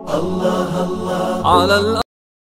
على الأرض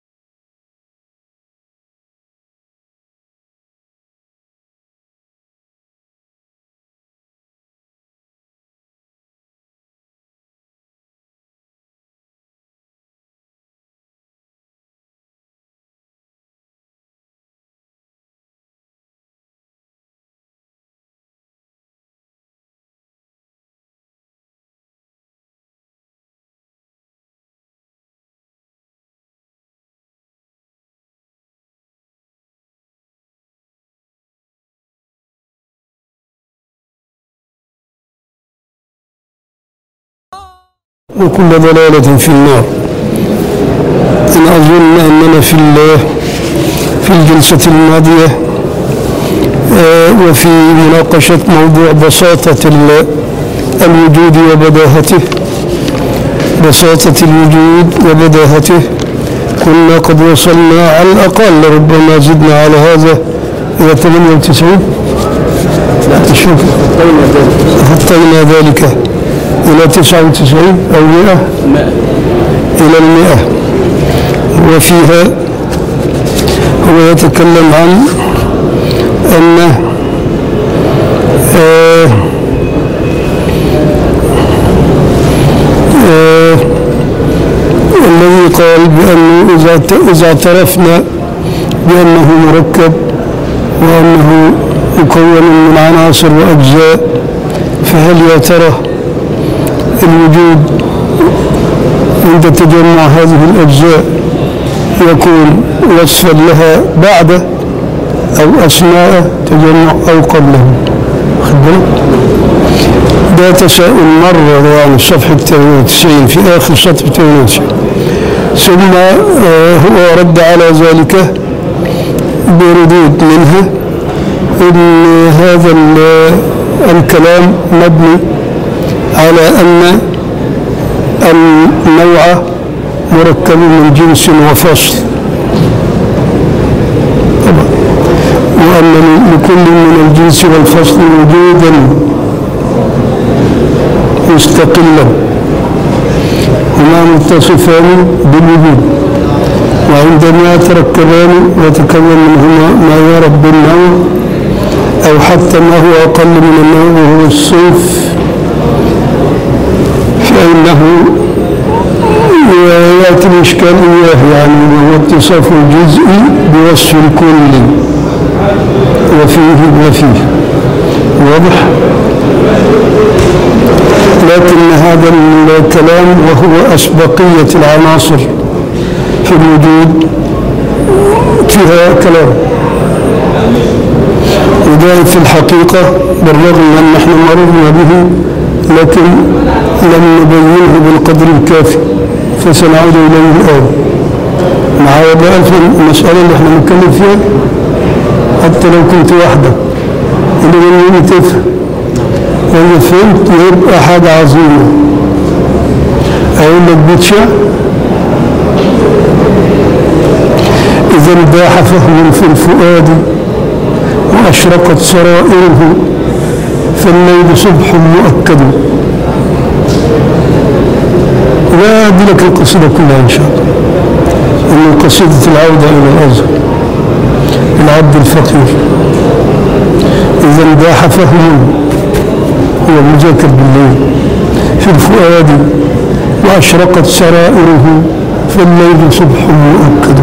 وكل ضلالة في النار أنا أظن أننا في في الجلسة الماضية آه، وفي مناقشة موضوع بساطة ال- الوجود وبداهته بساطة الوجود وبداهته كنا قد وصلنا على الأقل ربما زدنا على هذا إلى 98 لا شوف غطينا ذلك إلى 99 أو 100 إلى المئة وفيها هو يتكلم عن أن آه آه الذي قال بأنه إذا إذا اعترفنا بأنه مركب وأنه مكون من عناصر وأجزاء فهل يا ترى الوجود عند تجمع هذه الأجزاء يكون وصفا لها بعد أو أثناء تجمع أو قبله خد بالك؟ ده تساؤل مرة يعني في صفحة 98 في آخر سطر 98 ثم آه، هو رد على ذلك بردود منها ان هذا ال- الكلام مبني على ان النوع مركب من جنس وفصل طبعا وان لكل من الجنس والفصل وجودا مستقلا هما متصفان بالوجود وعندما يتركبان ويتكون منهما ما يعرف بالنوع أو حتى ما هو أقل من النوع وهو الصنف فإنه يأتي الإشكال إياه يعني وهو اتصاف الجزء بوصف الكل وفيه وفيه واضح؟ لكن هذا الكلام وهو أسبقية العناصر في الوجود فيها كلام وذلك في الحقيقة بالرغم من أن نحن مررنا به لكن لم نبينه بالقدر الكافي فسنعود إليه الآن معايا بقى في المسألة اللي احنا بنتكلم فيها حتى لو كنت وحدك اللي من تفهم وإذا فهمت يبقى حاجة عظيمة أقول لك بيت شعر إذا انباح فهم في الفؤاد وأشرقت سرائره فالليل صبح مؤكد لا أدي لك القصيدة كلها إن شاء الله إن قصيدة العودة إلى الأزهر العبد الفقير إذا انباح فهم هو مذاكر بالليل في الفؤاد وأشرقت سرائره فالليل صبح مؤكد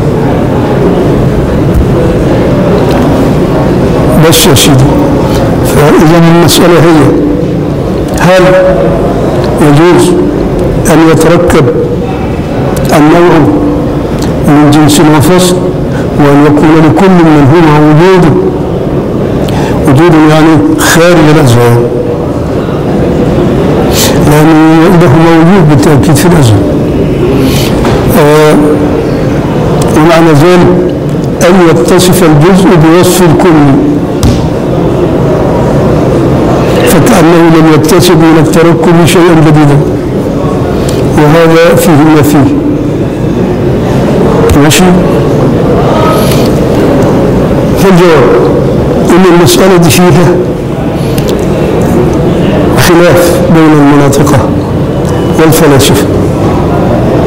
بس يا سيدي فإذا المسألة هي هل يجوز أن يتركب النوع من جنس وفصل وأن يكون لكل منهما وجود وجود يعني خارج الأزهار لأنه له موجود بالتأكيد في الأزهر آه ومعنى ذلك أن يتصف الجزء بوصف الكل فكأنه لم يكتسب من التركب شيئا جديدا وهذا فيه ما فيه ماشي فالجواب ان المسألة دي فيها خلاف بين المناطقة والفلاسفة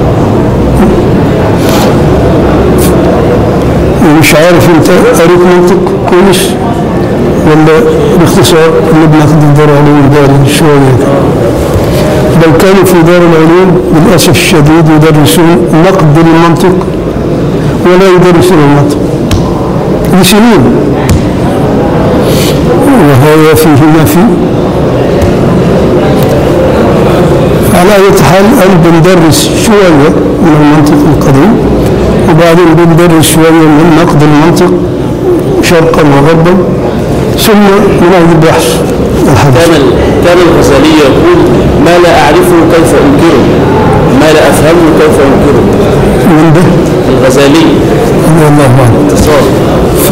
مش عارف انت قريت منطق كويس ولا باختصار اللي بناخد الدار علوم دار شوية بل كانوا في دار العلوم للأسف الشديد يدرسون نقد المنطق ولا يدرسون المنطق لسنين وهذا فيه ما فيه على أي حال أنا بندرس شوية من المنطق القديم وبعدين بندرس شوية من نقد المنطق شرقا وغربا ثم ننهي البحث الحديث كان كان الغزالي يقول ما لا أعرفه كيف أنكره ما لا أفهمه كيف أنكره من ده الغزالي رضي الله عنه اتصال ف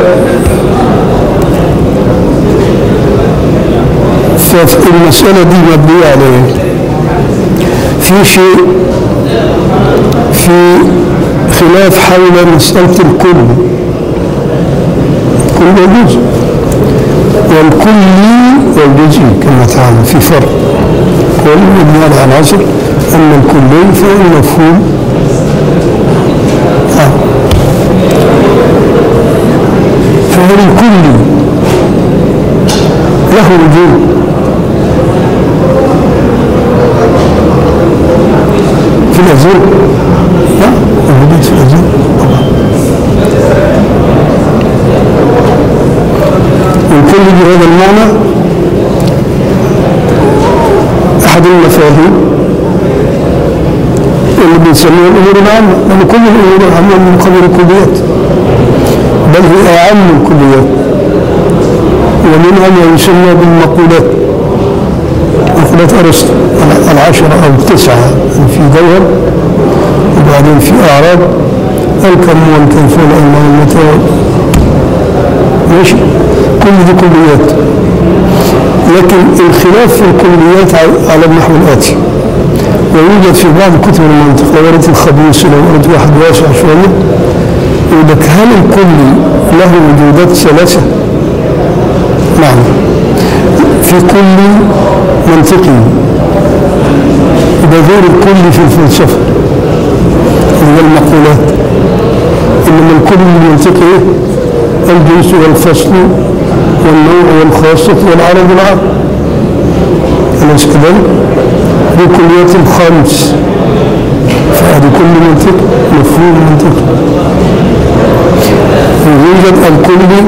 فالمسألة دي مبنية على ايه؟ في شيء في خلاف حول مسألة الكل الكل والجزء والكلي والجزئي كما تعلم في فرق كل مبني على العناصر أما الكلي فهو مفهوم آه. فهو الكلي له وجود في الأزل لا موجود في الأزل طبعا والكل بهذا المعنى أحد المفاهيم اللي بنسميها الأمور العامة لأن كل الأمور العامة من قبل الكليات بل هي أعم الكليات ومنها ما يسمى بالمقولات مقولات أرسطو العشرة أو التسعة في جوهر وبعدين في أعراض الكم والكيف والأين والمتى ماشي كل دي كليات لكن الخلاف في الكليات على- على النحو الآتي ويوجد في بعض كتب المنطق لو قريت الخبيث لو قريت واحد واسع شوية يقول لك هل الكلي له وجودات ثلاثة؟ نعم في كل منطقي يبقى غير الكل في الفلسفة اللي هي المقولات إنما الكل المنطقي إيه؟ الجنس والفصل والنوع والخاصة والعرض والعرض أليس كذلك؟ دي كليات الخامس فهذه كل منطق مفهوم منطق يوجد الكل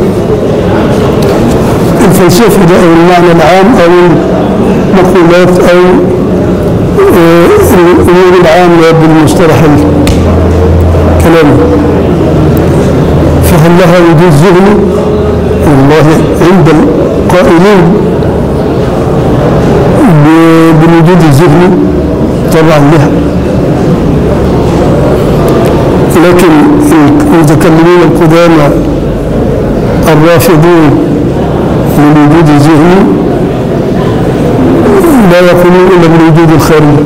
الفلسفي ده أو المعنى العام أو المقولات أو آه، الأمور العامة بالمصطلح الكلامي فهل لها وجود ذهني؟ والله عند القائلين ب- بالوجود الذهني طبعا لها لكن المتكلمين القدامى الرافضون للوجود الذهني لا يقولون الا بالوجود الخارجي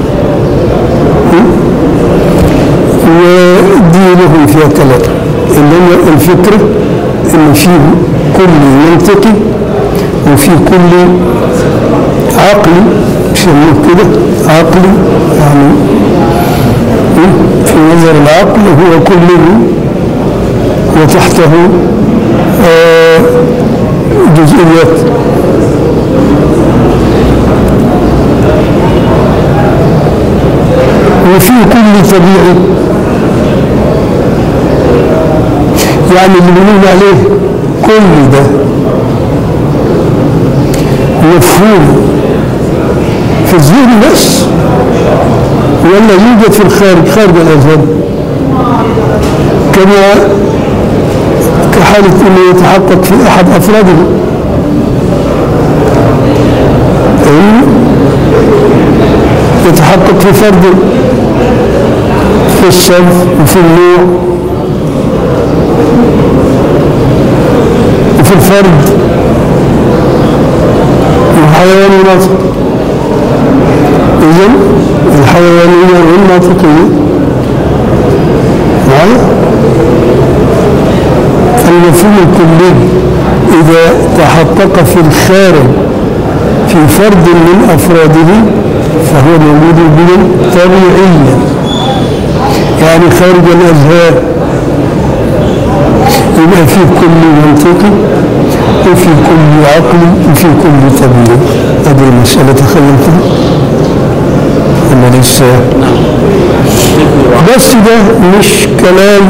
ودينهم فيها كلام انما الفكره ان فيه كل منطقي وفي كل عقلي يسموه كده عقلي يعني في نظر العقل هو كله وتحته آه، جزئيات وفي كل طبيعي يعني اللي بنقول عليه كل ده مفهوم في الذهن بس ولا يوجد في الخارج خارج الاذهان كما كحالة انه يتحقق في احد افراده أي يتحقق في فرد في الصرف وفي النوع وفي الفرد والحيوان والناطق إذن الحيوانية والناطقية معايا فالمفهوم الكلي إذا تحقق في الخارج في فرد من أفراده فهو موجود بهم طبيعيا يعني خارج الأذهان يبقى في كل منطقي وفي كل عقلي وفي كل طبيعي هذه المسألة تخيلتها ولا لسه بس ده مش كلام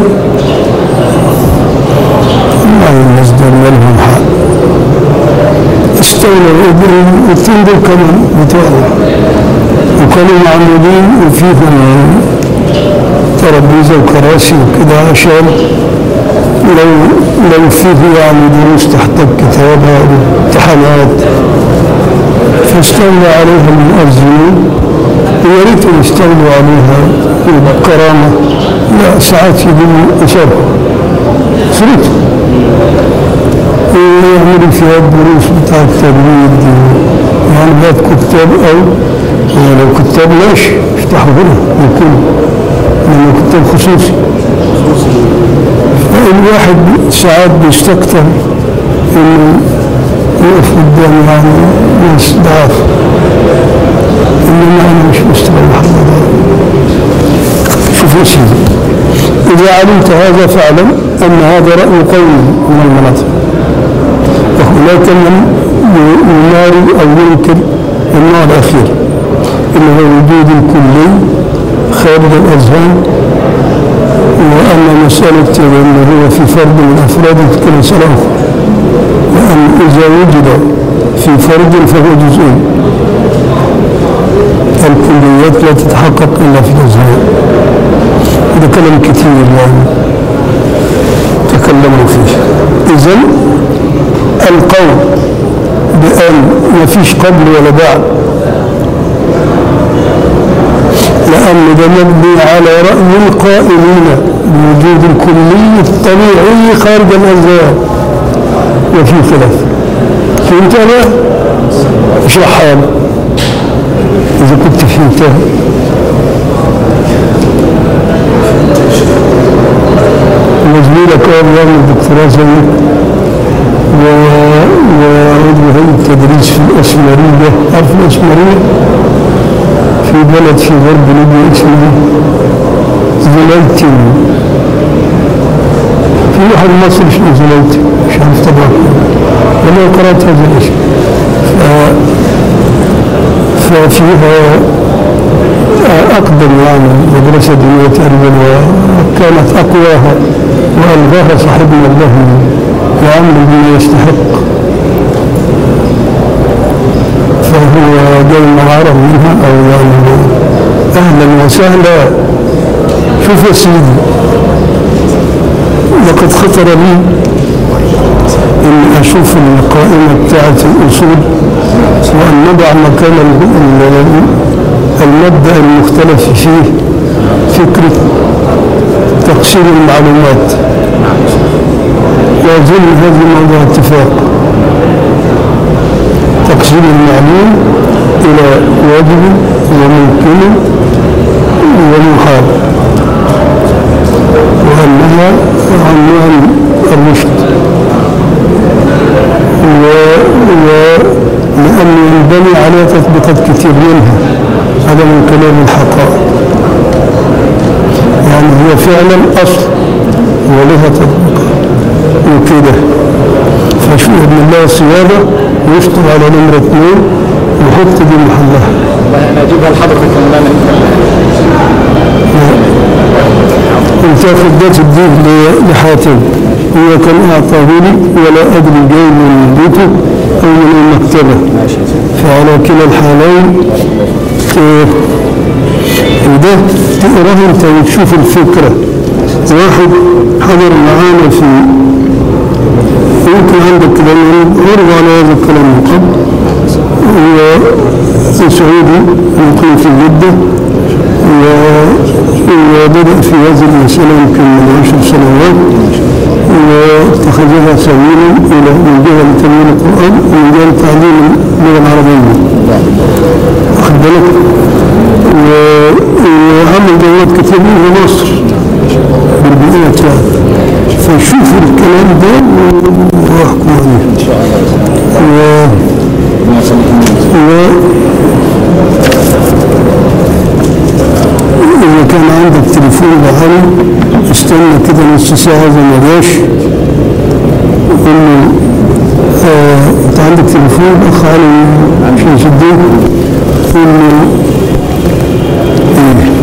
الله المصدر مالهم حق استولى الإبرهم والتين دول كمان بتوعنا وكانوا معمولين وفيهم ترابيزة وكراسي وكده عشان لو لو فيه يعني دروس تحتاج كتابة امتحانات فاستولى عليها المؤذنين ويا ريتهم يستولوا عليها بكرامة لا ساعات يجيبوا أسرهم سريتهم ويعملوا فيها الدروس بتاع التجويد يعني بقت كتاب أو يعني لو كتاب ماشي افتحوا هنا يكون لما كتاب خصوصي الواحد ساعات بيستكتر انه يقف قدام يعني ناس ضعاف انما انا مش مستريح الله شوف يا سيدي اذا علمت هذا فاعلم ان هذا راي قوم من المناطق وهناك من يماري او ينكر النوع الاخير اللي هو وجود الكلي خارج الاذهان وأن مسألة أنه هو في فرد من أفراد كل مسألة أخرى لأن إذا وجد في فرد فهو جزء الكليات لا تتحقق إلا في الأذهان هذا كلام كثير يعني تكلموا فيه إذا القول بأن ما فيش قبل ولا بعد لأن ده مبني على رأي القائلين بوجود الكلي الطبيعي خارج الأذهان وفي خلاف فهمت أنا؟ اشرحها لي إذا كنت فهمتها وزميلك قال يعمل دكتوراه زيك وعضو هيئة التدريس في الأسمرية عارف الأسمرية؟ في بلد في غرب ليبيا اسمه زليتين في واحد مصري اسمه زليتين مش عارف طبعا انا قرات هذا الاسم ففيها اقدم يعني مدرسه دينيه تقريبا وكانت اقواها والغاها صاحبنا الله وعمل بما يستحق فهو جاي معارض منها او يعني اهلا وسهلا شوف يا سيدي لقد خطر لي ان اشوف القائمه بتاعت الاصول وان نضع مكان المبدا المختلف فيه فكره تقسيم المعلومات واظن هذا موضوع اتفاق تقسيم المعلوم إلى واجب وممكن ومحال وأنها عنوان الرشد و... و... لأن ينبني عليها تطبيقات كثير منها هذا من كلام الحقائق يعني هي فعلا أصل ولها تطبيقات وكده فشو ابن الله الصيادة ويشطب على نمرة اثنين ويحط دي محلها انا اجيبها لحضرتك مولانا وتاخد ده تديه لحاتم هو كان اعطاه لي ولا ادري جاي من بيته او من المكتبه فعلى كلا الحالين وده تقراه انت وتشوف الفكره واحد حضر معانا في يمكن عندك كلام عرض على هذا الكلام من قبل هو سعودي مقيم في جدة وبدأ في هذه المسألة يمكن من عشر سنوات واتخذها سبيلا إلى من جهة تمويل القرآن ومن جهة تعليم اللغة العربية واخد بالك وعمل دورات كثير منها مصر بالبيئات يعني فشوفوا الكلام ده واحكموا عليه ان شاء الله و... إذا كان عندك تليفون بحالي استنى كده نص ساعة إذا ما جاش قول له آه أنت عندك تليفون أخ علي شمس الدين قول له إيه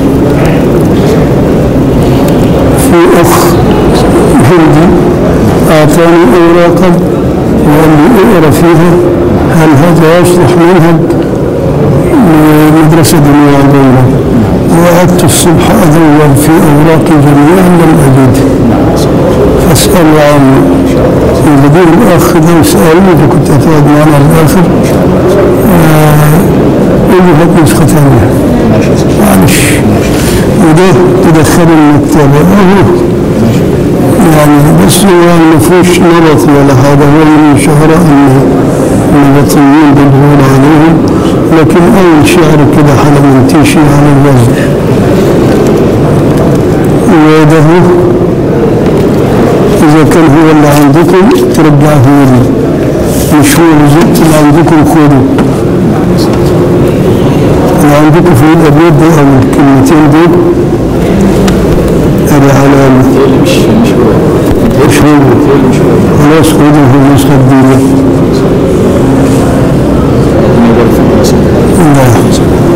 في أخ هندي أعطاني أوراقا وقال لي اقرا فيها هل هذا يصلح منهج لمدرسة دنيا عظيمة وقعدت الصبح أدور في أوراقي جميعا لم أجد فاسأل عنه يجي الأخ ده وسألني فكنت أتقعد معنا الآخر آه، قال لي هات نسخة ثانية معلش وده تدخل المكتبة أهو يعني بس هو يعني ما فيهوش نبط ولا حاجة هو من شعراء النبطيين بنقول عليهم لكن أول شعر كده حلمنتيشي على الوزن وده هو إذا كان هو اللي عندكم ترجعه لي مش هو بالظبط اللي عندكم خدوا اللي عندكم في الأبيض ده أو الكلمتين دول هذا علامة مش مش هو مش هو مش هو خلاص خدوا في النسخة الدينية نعم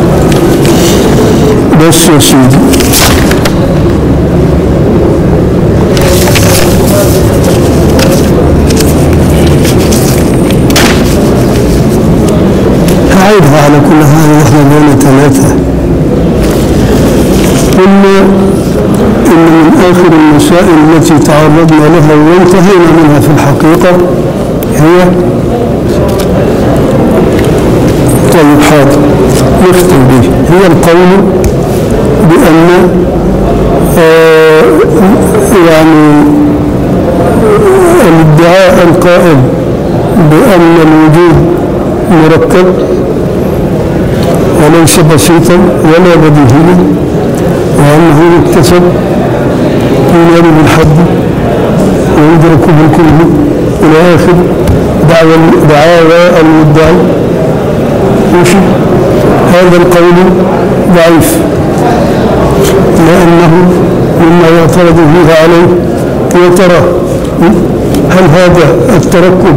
بس يا سيدي هعيدها على كل حال واحنا بين ثلاثة قلنا إن من آخر المسائل التي تعرضنا لها وانتهينا منها في الحقيقة هي طيب حاضر نختم به هي القول بأن آه يعني الادعاء القائل بأن الوجود مركب وليس بسيطا ولا بديهيا وأنه يكتسب ينال بالحد ويدركه كله إلى آخر دعوى دعاوى المدعي ماشي هذا القول ضعيف لأنه مما يعترض فيه عليه يا ترى هل هذا التركب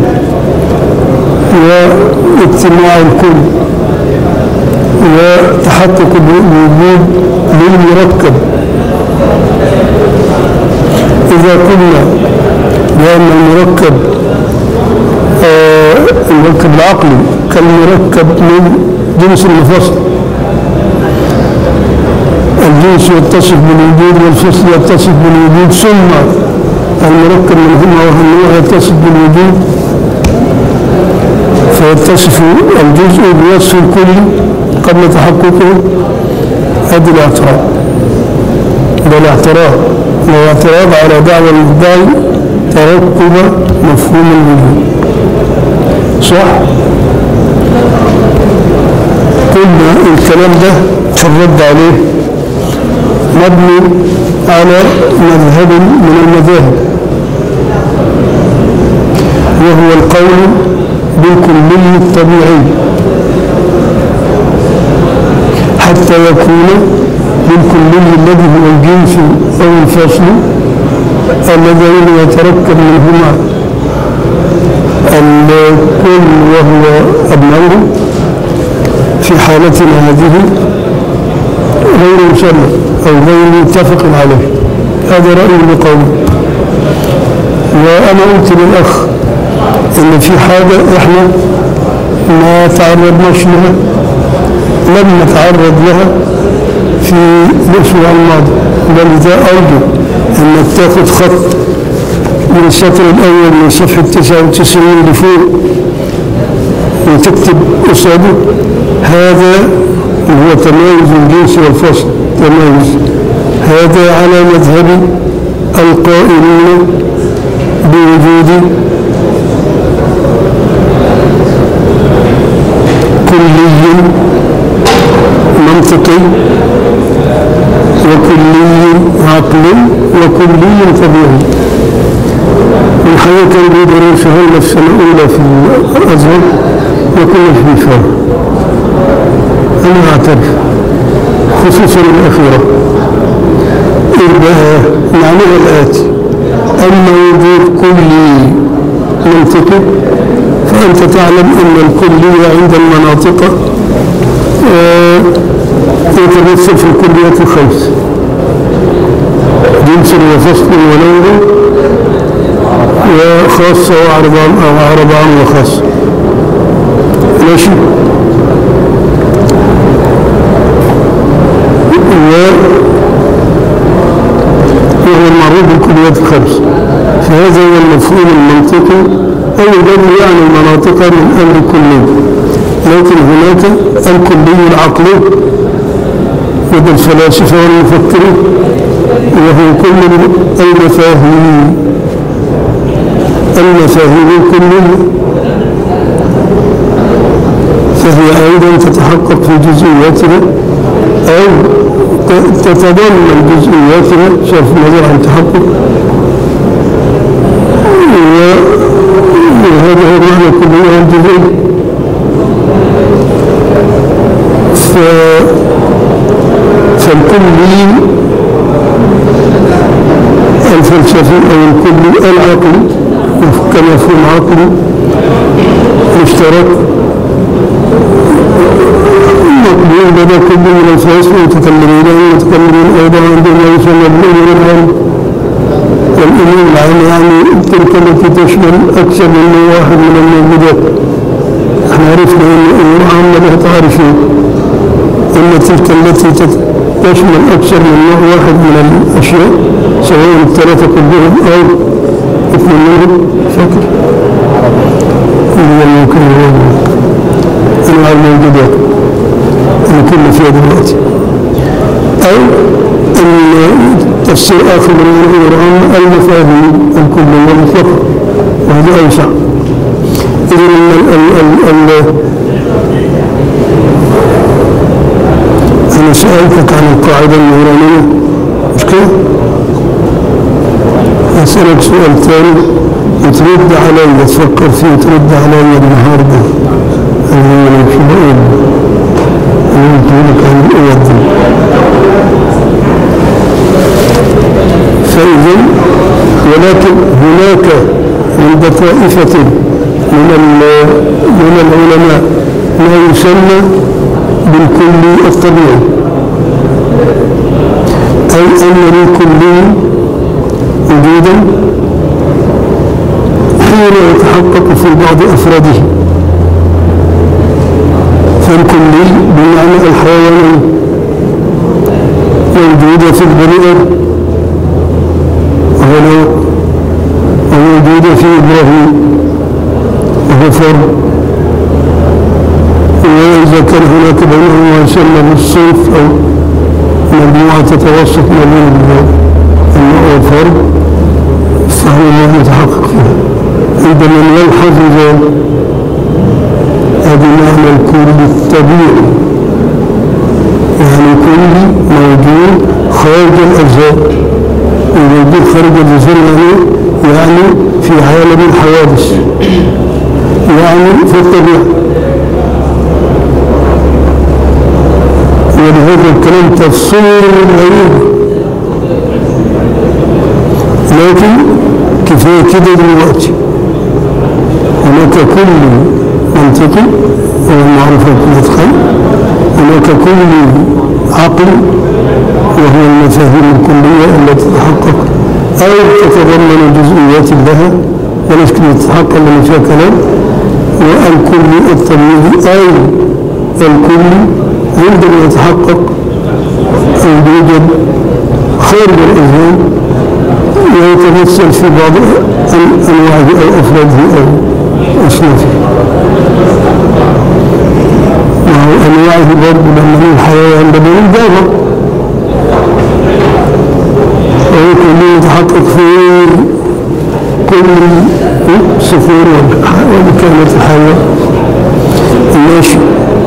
واجتماع الكل وتحقق الوجود للمركب إذا قلنا بأن المركب آه المركب العقلي كالمركب من جنس المفصل الجنس يتصف بالوجود والفصل يتصف بالوجود ثم المركب منهما وهو يتصف بالوجود فيتصف الجزء بوصف الكل قبل تحققه هذا الاعتراض ده الاعتراض هو اعتراض على دعوى المدعي تركب مفهوم الوجود صح؟ قلنا الكلام ده في الرد عليه مبني على مذهب من المذاهب وهو القول بالكلي الطبيعي حتى يكون بالكلي الذي هو الجنس أو الفصل اللذين يتركب منهما الكل وهو أبنائه في حالتنا هذه غير مسمى أو غير متفق عليه هذا رأيي بقوله وأنا قلت للأخ إن في حاجة إحنا ما تعرضناش لها لم نتعرض لها في الأسبوع الماضي ولذا أرجو أنك تاخد خط من السطر الأول من صفحة 99 لفوق وتكتب قصاده هذا هو تمايز الجنس والفصل تمايز هذا على مذهب القائلين بوجود كلي منطقي وكلي عقلي وكلي طبيعي الحقيقة كان بيدرون شهرنا في السنة الأولى في الأزهر وكنا في فهم أنا أعترف خصوصا الأخيرة يبقى معناها الآتي أما وجود كلي منطقي فأنت تعلم أن الكلية عند المناطق آه، يتمثل في الكليات الخمس جنس وفصل ونوع وخاصة وعرض عام أو عرض عام وخاص ماشي و- وهو المعروف بالكليات الخمس فهذا هو المفهوم المنطقي أو يدل يعني المناطق من أمر كلي لكن هناك الكلي العقلي لدى الفلاسفة والمفكرين وهو كل المفاهيم المفاهيم الكلية فهي أيضا تتحقق في جزئياتها أو ت- تتضمن جزئياتها صرف النظر عن تحقق و- وهذا هو معنى الكلية والجزئية ف... فالكلي الفلسفي أو الكلي العقلي كمفهوم عقلي مشترك مقبول لدى كل من الفلاسفة المتكلمين والمتكلمين أيضا عندهم ما يسمى بالأمور العام والأمور العام يعني تلك التي تشمل أكثر من واحد من الموجودات احنا عرفنا أن الأمور عامة لها تعرفين أن تلك التي تت- تشمل أكثر من نوع واحد من الأشياء سواء الثلاثة كلهم أو اثنين منهم فكر اللي هي المكونات أنواع الموجودات اللي كنا فيها دلوقتي أو أن تفسير آخر من القرآن المفاهيم الكلية المطلقة وهذا أوسع إذن ال ال ال ال أنا سألتك عن القاعدة النورانية مش كده؟ أسألك سؤال ثاني وترد علي تفكر فيه وترد علي النهارده اللي أنا مش بقول اللي قلت لك عن الأوض فإذا ولكن هناك عند طائفة من ال- من العلماء ما يسمى بالكلي الطبيعي أي أن للكلي وجودا حين يتحقق في بعض أفراده فالكلي بمعنى الحيواني موجودة في البني آدم وهو نوع وموجودة في إبراهيم وهو فرد وإذا كان هناك بينهم ما يسمى بالصنف أو مجموعة تتوسط ما بين النوع والفرد فهو ما يتحقق فيها إذا من يلحظ ذلك هذا معنى الكل الطبيعي يعني كل موجود خارج الأجزاء وموجود خارج الأجزاء يعني يعني في عالم الحوادث يعني في الطبيعة ولهذا الكلام تفصيل غريب لكن كفاية كده دلوقتي هناك كل منطقي وهو المعروف بالإتقان هناك كل عقل وهو المفاهيم الكلية التي تتحقق أو تتضمن جزئيات لها ولا يمكن تتحقق لما فيها كلام والكل الطبيعي أي الكل عندما يتحقق أو يوجد خارج الإذهان ويتمثل في بعض أنواعه أو أفراده أو أصنافه وهو أنواعه برضه لما من الحيوان ده من دابة وهو كله يتحقق في كل صفور والكائنات الحية ماشي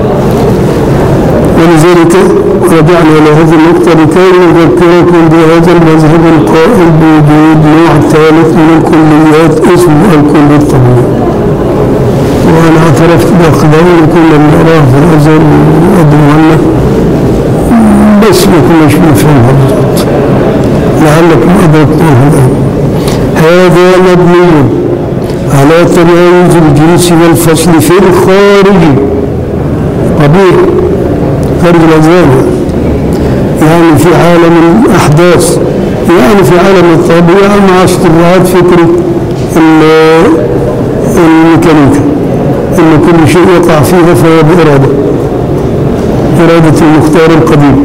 ولذلك رجعنا إلى هذه النقطة لكي نذكركم بهذا المذهب القائل بوجود نوع ثالث من الكليات اسمه الكلي الطبيعي وأنا اعترفت بأخبار كنا بنقراه في الأزهر وأدري عنه بس ما كناش بنفهمها بالضبط لعلكم أدركتموها الآن هذا مبني على تمايز الجنس والفصل في الخارج طبيعي خارج الأزواج يعني في عالم الأحداث يعني في عالم الطبيعة مع استبعاد فكرة ال- الميكانيكا إن كل شيء يقع فيها فهو بإرادة إرادة المختار القديم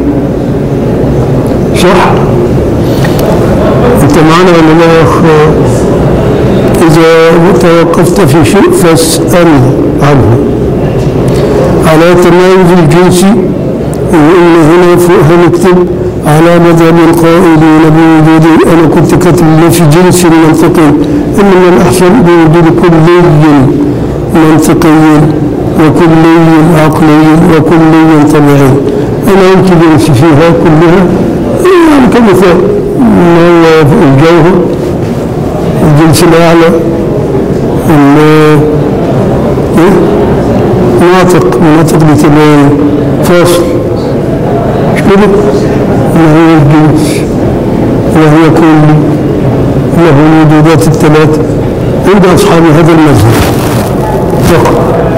صح؟ أنت معنا ولا لا يا أخ إذا توقفت في شيء فاسأل عنه على تمايز الجنس وإن هنا فوق هنكتب على مذهب القائلين بوجود أنا كنت كاتب له في جنس منطقي إن من الأحسن بوجود كلي منطقي وكلي عقلي وكلي طبيعي أنا يمكن جنس فيها كلها يعني كمثال ما هو الجوهر الجنس الأعلى ال- إيه؟ ناطق ناطق بتبقى فاصل مش كده؟ ما هو الجنس وهو كل له الوجودات الثلاث عند أصحاب هذا المذهب فقط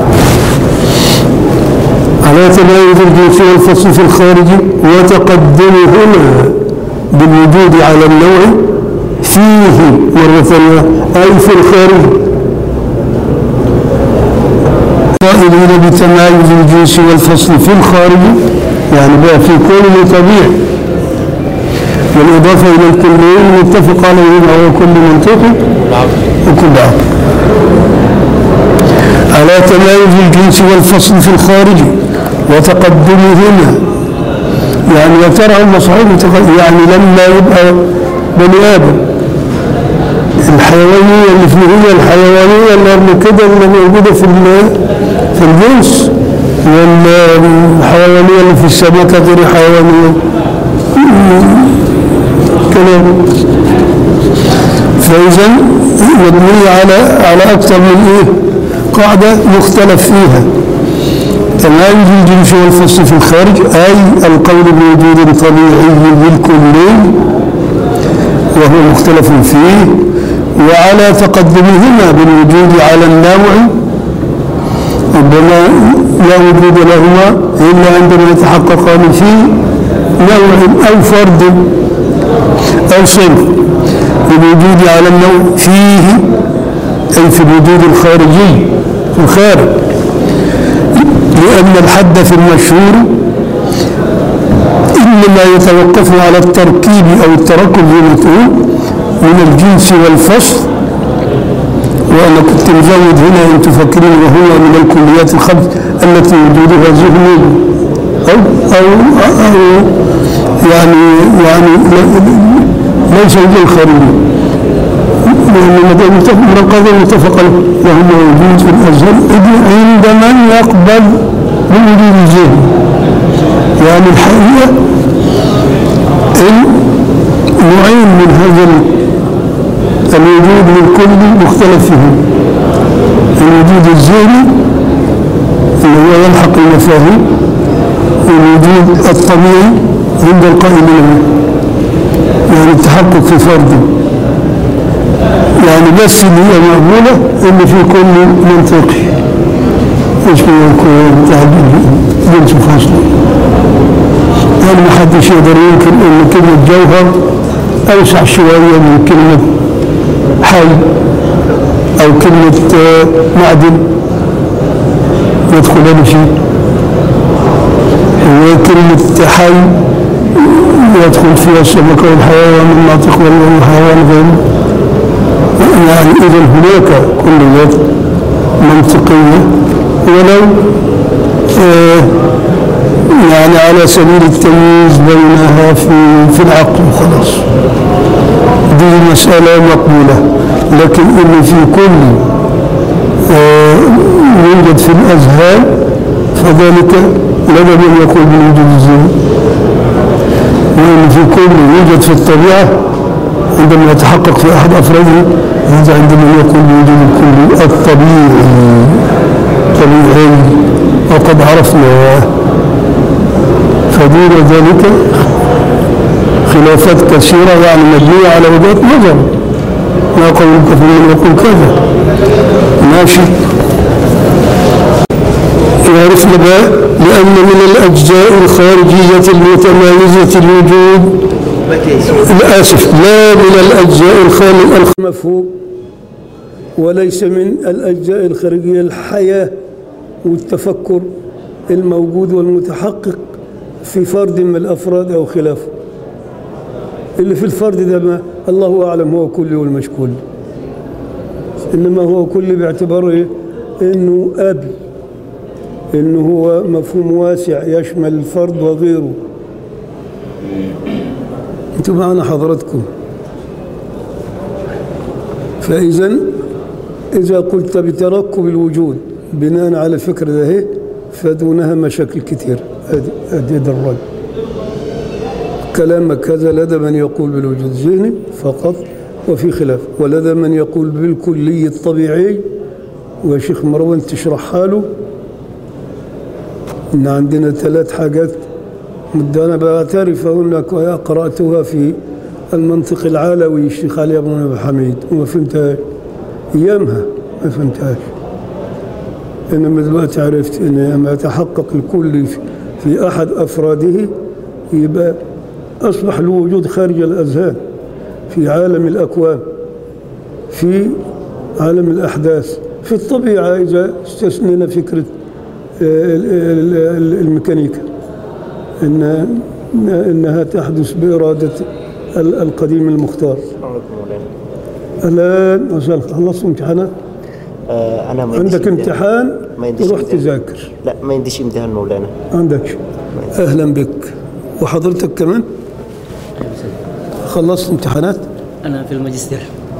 على تمايز الجنس والفصل في الخارج وتقدمهما بالوجود على النوع فيه مرة ثانية أي في الخارج قائلين بتمايز الجنس والفصل في الخارج يعني بقى في كل طبيعي بالإضافة إلى الكلين المتفق عليه وهو كل منطق وكل عقل على تمايز الجنس والفصل في الخارج وتقدمهما يعني يا ترى هم صحيح متق- يعني لما يبقى بني آدم الحيوانية اللي في هي الحيوانية اللي قبل كده اللي موجودة في ال- في الجنس والحيوانية اللي في السمكة غير حيوانية كلام فإذا مبنية على على أكثر من إيه؟ قاعدة مختلف فيها تمايز الجنس والفصل في الخارج أي القول بوجود طبيعي للكلين وهو مختلف فيه وعلى تقدمهما بالوجود على النوع ربما لا وجود لهما إلا عندما يتحققان في نوع أو فرد أو صنف بالوجود على النوع فيه أي في الوجود الخارجي في الخارج لأن الحد في المشهور إنما يتوقف على التركيب أو التركب زي ما تقول من الجنس والفصل وأنا كنت مزود هنا أن تفكرين وهو من الكليات الخمس التي وجودها ذهني أو أو أو يعني يعني لا- ليس غير خارجي لأن من القضاء متفق عليه وهو موجود في الأزهر إذ عند من يقبل بوجود الذهن يعني الحقيقة إن نوعين من هذا ال- الوجود للكل مختلف فيهم الوجود الذهني اللي هو يلحق المفاهيم والوجود الطبيعي عند القائلين به يعني التحقق في فرد يعني بس اللي هي مقبولة اللي في كل منطقي اسمه يكون بتاع جنس فصل يعني ما حدش يقدر ينكر ان كلمة جوهر اوسع شوية من كلمة حي او كلمة آه، معدن يدخلان فيه وكلمة حي يدخل فيها السمك والحيوان الناطق والحيوان غيره يعني إذا هناك كليات منطقية ولو آه يعني على سبيل التمييز بينها في في العقل خلاص دي مسألة مقبولة لكن إن في كل آه يوجد في الأذهان فذلك لدى من يقول بوجود الذهن وإن في كل يوجد في الطبيعة عندما يتحقق في أحد أفراده هذا عندما يقول بوجود الكل الطبيعي طبيعي وقد عرفنا فدون ذلك خلافات كثيرة يعني مبنية على وجهات نظر ما قولك في من يقول كذا ماشي يعرفنا بقى لأن من الأجزاء الخارجية المتميزة الوجود للأسف لا من الأجزاء الخارجية المفهوم وليس من الأجزاء الخارجية الحياة والتفكر الموجود والمتحقق في فرد من الأفراد أو خلافه اللي في الفرد ده ما الله أعلم هو كل والمش كل إنما هو كل باعتباره إيه؟ إنه أب إنه هو مفهوم واسع يشمل الفرد وغيره انتوا معنا حضراتكم فإذا إذا قلت بتركب الوجود بناء على الفكر ده هي فدونها مشاكل كتير أدي ده الرد كلامك هذا لدى من يقول بالوجود الذهني فقط وفي خلاف ولدى من يقول بالكلي الطبيعي وشيخ مروان تشرحها له إن عندنا ثلاث حاجات مدة أنا بعترف هناك قرأتها في المنطق العلوي الشيخ علي بن أبي حميد وما فهمتهاش أيامها ما فهمتهاش إنما دلوقتي عرفت إن لما يتحقق الكل في, في أحد أفراده يبقى أصبح له وجود خارج الأذهان في عالم الأكوان في عالم الأحداث في الطبيعة إذا استثنينا فكرة الميكانيكا إن إنها تحدث بإرادة القديم المختار الآن وصل خلصت امتحانات آه انا ما عندك امتحان ما عنديش تروح امتحان. تذاكر لا ما عنديش امتحان مولانا عندك أهلا بك وحضرتك كمان خلصت امتحانات أنا في الماجستير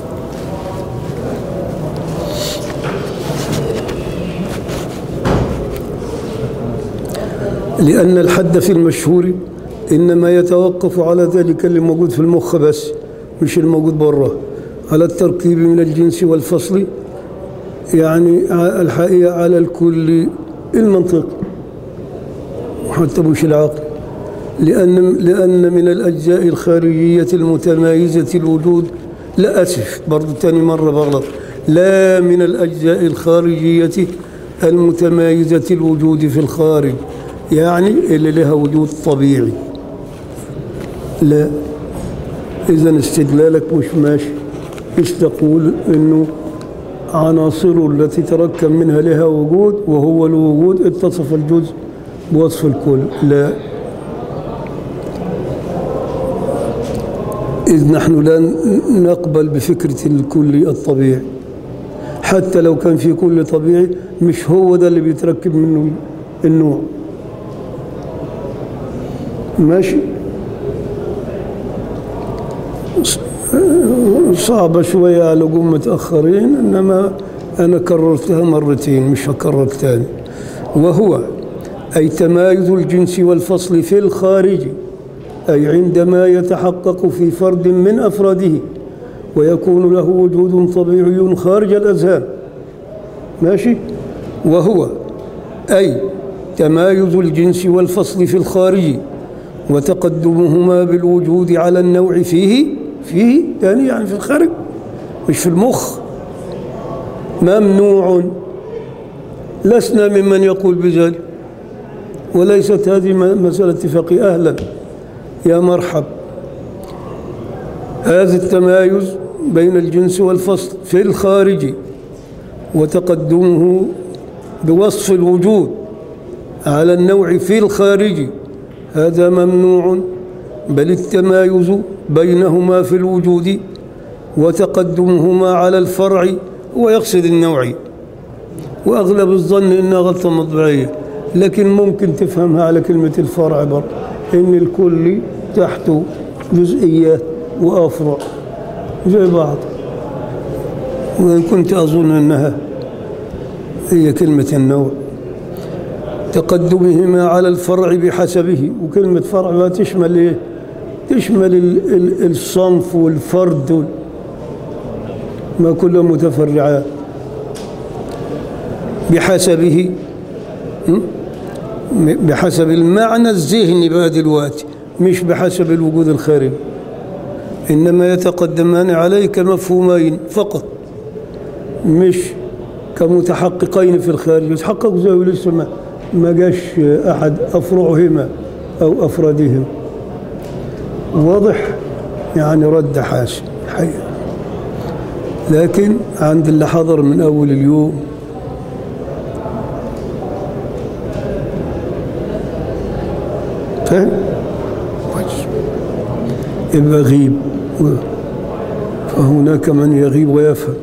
لأن الحد في المشهور إنما يتوقف على ذلك اللي موجود في المخ بس مش الموجود بره على التركيب من الجنس والفصل يعني ع- الحقيقة على الكل المنطق وحتى مش العقل لأن لأن من الأجزاء الخارجية المتمايزة الوجود لا أسف برضو تاني مرة بغلط لا من الأجزاء الخارجية المتمايزة الوجود في الخارج يعني اللي لها وجود طبيعي لا إذا استدلالك مش ماشي إيش تقول إنه عناصر التي تركب منها لها وجود وهو الوجود اتصف الجزء بوصف الكل لا إذ نحن لا نقبل بفكرة الكل الطبيعي حتى لو كان في كل طبيعي مش هو ده اللي بيتركب منه النوع ماشي صعبة شوية على قوم متأخرين إنما أنا كررتها مرتين مش هكرر تاني وهو أي تمايز الجنس والفصل في الخارج أي عندما يتحقق في فرد من أفراده ويكون له وجود طبيعي خارج الأذهان ماشي وهو أي تمايز الجنس والفصل في الخارج وتقدمهما بالوجود على النوع فيه فيه يعني يعني في الخارج مش في المخ ممنوع لسنا ممن يقول بذلك وليست هذه م- مسألة اتفاقية أهلا يا مرحب هذا التمايز بين الجنس والفصل في الخارج وتقدمه بوصف الوجود على النوع في الخارج هذا ممنوع بل التمايز بينهما في الوجود وتقدمهما على الفرع ويقصد النوعي وأغلب الظن إنها غلطة مطبعية لكن ممكن تفهمها على كلمة الفرع برضه إن الكل تحته جزئيات وأفرع زي بعض وإن كنت أظن أنها هي كلمة النوع تقدمهما على الفرع بحسبه وكلمة فرع ما تشمل إيه؟ تشمل ال- ال- الصنف والفرد وال- ما كله متفرعات بحسبه م? م- بحسب المعنى الذهني بقى دلوقتي مش بحسب الوجود الخارجي إنما يتقدمان عليه كمفهومين فقط مش كمتحققين في الخارج يتحقق زي لسه ما ما جاش أحد أفرعهما أو أفرادهما واضح يعني رد حاسم حقيقة لكن عند اللي حضر من أول اليوم فاهم؟ كويس يبقى غيب و- فهناك من يغيب ويفهم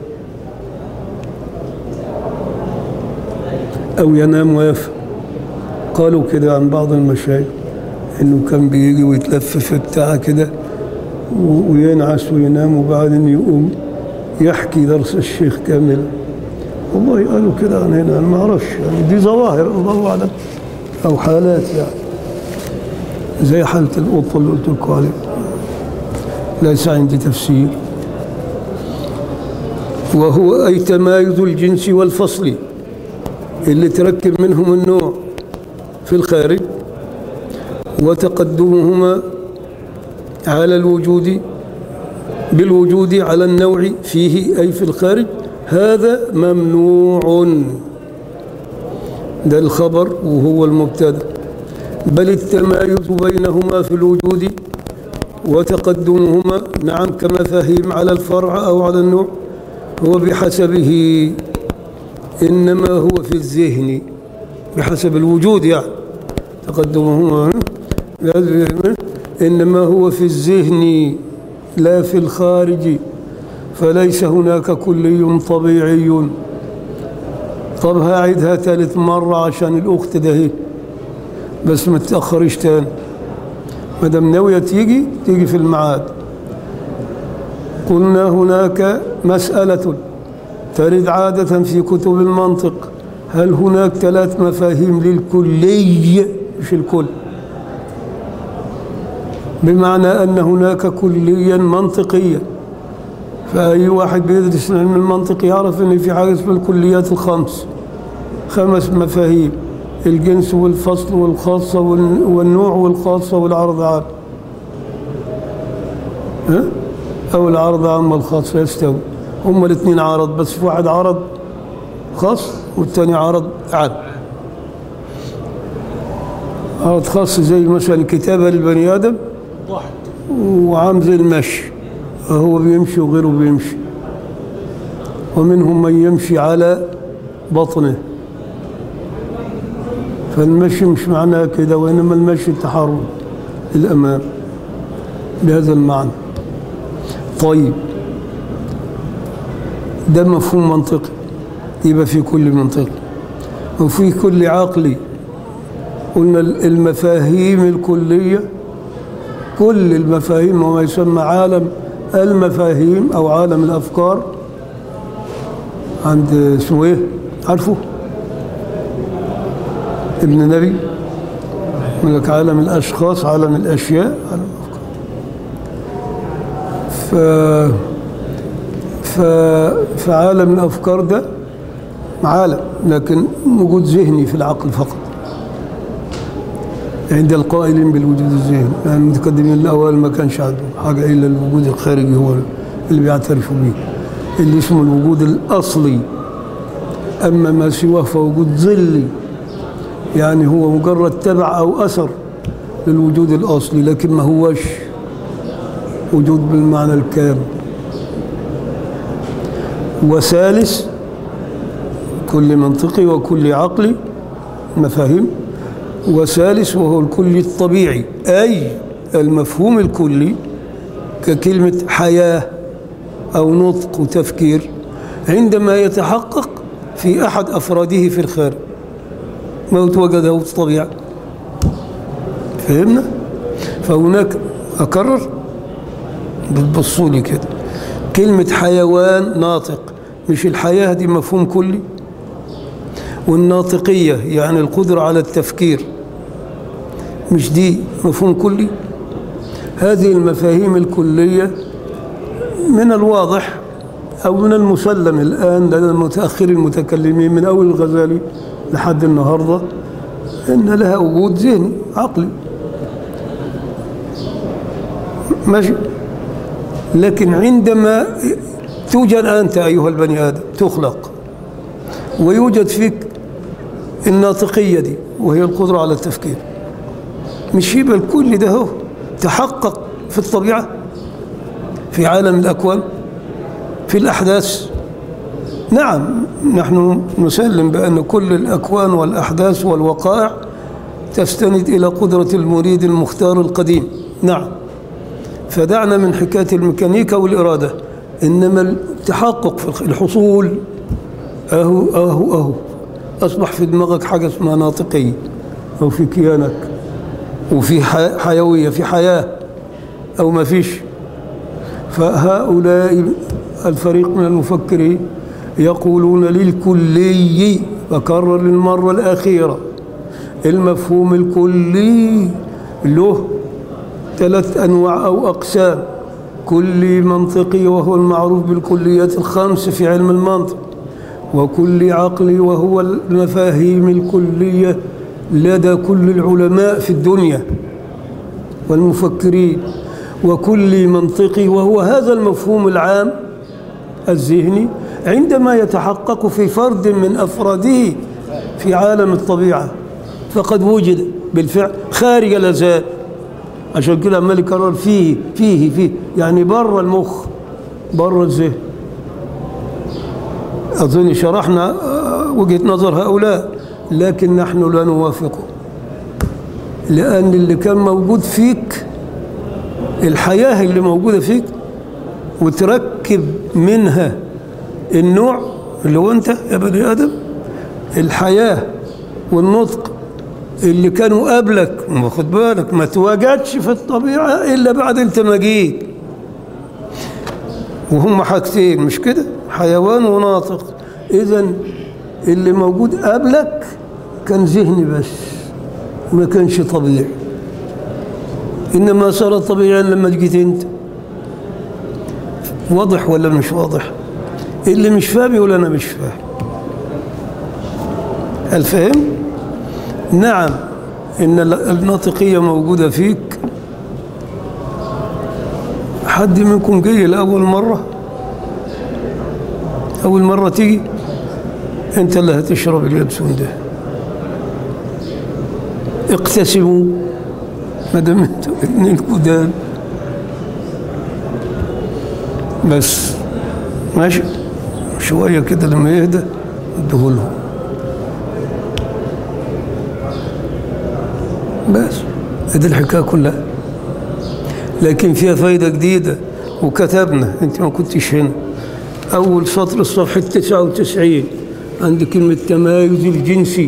أو ينام ويفهم قالوا كده عن بعض المشايخ إنه كان بيجي ويتلف في بتاع كده و- وينعس وينام وبعدين يقوم يحكي درس الشيخ كامل والله قالوا كده عن هنا أنا ما أعرفش يعني دي ظواهر الله أعلم أو حالات يعني زي حالة القطة اللي قلت لكم عليها ليس عندي تفسير وهو أي تمايز الجنس والفصل اللي تركب منهم النوع في الخارج وتقدمهما على الوجود بالوجود على النوع فيه أي في الخارج هذا ممنوع ده الخبر وهو المبتدا بل التمايز بينهما في الوجود وتقدمهما نعم كمفاهيم على الفرع أو على النوع هو بحسبه إنما هو في الذهن بحسب الوجود يعني تقدمهما إنما هو في الذهن لا في الخارج فليس هناك كلي طبيعي طب هعيدها ثالث مرة عشان الأخت ده هي بس ما تتأخرش تاني ما دام ناوية تيجي تيجي في الميعاد قلنا هناك مسألة ترد عادة في كتب المنطق هل هناك ثلاث مفاهيم للكلي مش الكل بمعنى أن هناك كليا منطقيا فأي واحد بيدرس علم المنطق يعرف أن في حاجة اسمها الكليات الخمس خمس مفاهيم الجنس والفصل والخاصة وال- والنوع والخاصة والعرض عام ها؟ أو العرض عام والخاص يستوي هما الاثنين عرض بس في واحد عرض خاص والثاني عرض عام عرض خاص زي مثلا الكتابة للبني آدم وعام زي المشي هو بيمشي وغيره بيمشي ومنهم من يمشي على بطنه فالمشي مش معناه كده وإنما المشي التحرك للأمام بهذا المعنى طيب ده مفهوم منطقي يبقى في كل منطقي وفي كل عقلي قلنا المفاهيم الكلية كل المفاهيم وما يسمى عالم المفاهيم أو عالم الأفكار عند اسمه إيه؟ عارفه؟ ابن نبي يقول لك عالم الأشخاص عالم الأشياء عالم الأفكار ف... ف... فعالم الأفكار ده عالم لكن وجود ذهني في العقل فقط عند القائلين بالوجود الذهني يعني المتقدمين الأوائل ما كانش عندهم حاجة إلا الوجود الخارجي هو اللي بيعترفوا به اللي اسمه الوجود الأصلي أما ما سواه فوجود ظلي يعني هو مجرد تبع أو أثر للوجود الأصلي لكن ما هوش وجود بالمعنى الكامل وثالث كل منطقي وكل عقلي مفاهيم وثالث وهو الكلي الطبيعي أي المفهوم الكلي ككلمة حياة أو نطق وتفكير عندما يتحقق في أحد أفراده في الخارج ما وجده في الطبيعة فهمنا؟ فهناك أكرر بتبصوا لي كده كلمة حيوان ناطق مش الحياة دي مفهوم كلي والناطقية يعني القدرة على التفكير مش دي مفهوم كلي هذه المفاهيم الكلية من الواضح أو من المسلم الآن لدى المتأخر المتكلمين من أول الغزالي لحد النهاردة إن لها وجود ذهني عقلي ماشي لكن عندما توجد أنت أيها البني آدم تخلق ويوجد فيك الناطقية دي وهي القدرة على التفكير مش يبقى الكل ده هو تحقق في الطبيعة في عالم الأكوان في الأحداث نعم نحن نسلم بأن كل الأكوان والأحداث والوقائع تستند إلى قدرة المريد المختار القديم نعم فدعنا من حكاية الميكانيكا والإرادة إنما التحقق في الحصول أهو أهو أهو أصبح في دماغك حاجة اسمها ناطقية أو في كيانك وفي حي- حيوية في حياة أو ما فيش فهؤلاء الفريق من المفكرين يقولون للكلي بكرر للمرة الأخيرة المفهوم الكلي له ثلاث أنواع أو أقسام كلي منطقي وهو المعروف بالكليات الخمس في علم المنطق وكلي عقلي وهو المفاهيم الكلية لدى كل العلماء في الدنيا والمفكرين وكل منطقي وهو هذا المفهوم العام الذهني عندما يتحقق في فرد من أفراده في عالم الطبيعة فقد وجد بالفعل خارج الأذهان عشان كده عمال يكرر فيه فيه فيه يعني بره المخ بره الذهن أظن شرحنا آه، وجهة نظر هؤلاء لكن نحن لا نوافقه لأن اللي كان موجود فيك الحياة اللي موجودة فيك وتركب منها النوع اللي هو أنت يا بني آدم الحياة والنطق اللي كانوا قبلك واخد بالك ما تواجدش في الطبيعة إلا بعد أنت ما جيت وهم حاجتين مش كده حيوان وناطق إذا اللي موجود قبلك كان ذهني بس ما كانش طبيعي إنما صار طبيعيا لما جيت أنت واضح ولا مش واضح اللي مش فاهم يقول أنا مش فاهم هل فهم؟ نعم إن الناطقية موجودة فيك حد منكم جاي لأول مرة أول مرة تيجي أنت اللي هتشرب اليابسون ده اقتسموا ما دام انتوا اتنين جداد بس ماشي شوية كده لما يهدى اديهولهم بس ادي الحكاية كلها لكن فيها فايدة جديدة وكتبنا انت ما كنتش هنا أول سطر الصفحة 99 عند كلمة تمايز الجنسي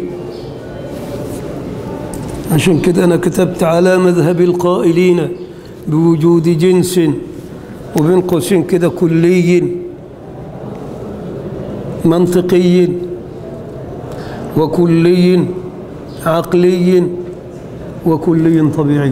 عشان كده أنا كتبت على مذهب القائلين بوجود جنس وبين قوسين كده كلي منطقي وكلي عقلي وكلي طبيعي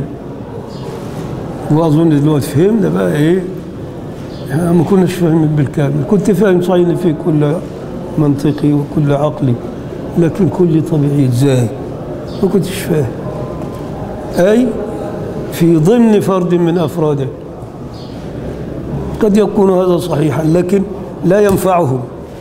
واظن دلوقتي فهمنا بقى ايه إحنا ما كناش فاهمين بالكامل كنت فاهم صحيح إن في كل منطقي وكل عقلي لكن كل طبيعي ازاي ما كنتش فاهم اي في ضمن فرد من افراده قد يكون هذا صحيحا لكن لا ينفعهم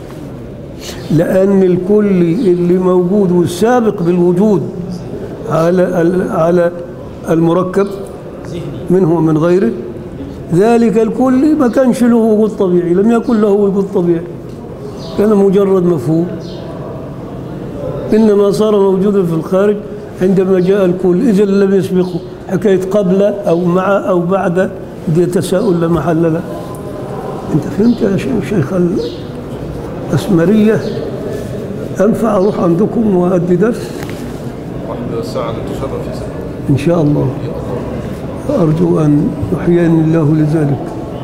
لأن الكل اللي موجود والسابق بالوجود على ال- على المركب منه ومن غيره ذلك الكل ما كانش له وجود طبيعي لم يكن له وجود طبيعي كان مجرد مفهوم إنما صار موجودا في الخارج عندما جاء الكل إذا لم يسبقه حكاية قبل أو مع أو بعد دي تساؤل لا محل له أنت فهمت يا شيخ- شيخ الأسمرية أنفع أروح عندكم وأدي درس واحدة ساعة نتشرف يا سيدي إن شاء الله أرجو أن يحييني الله لذلك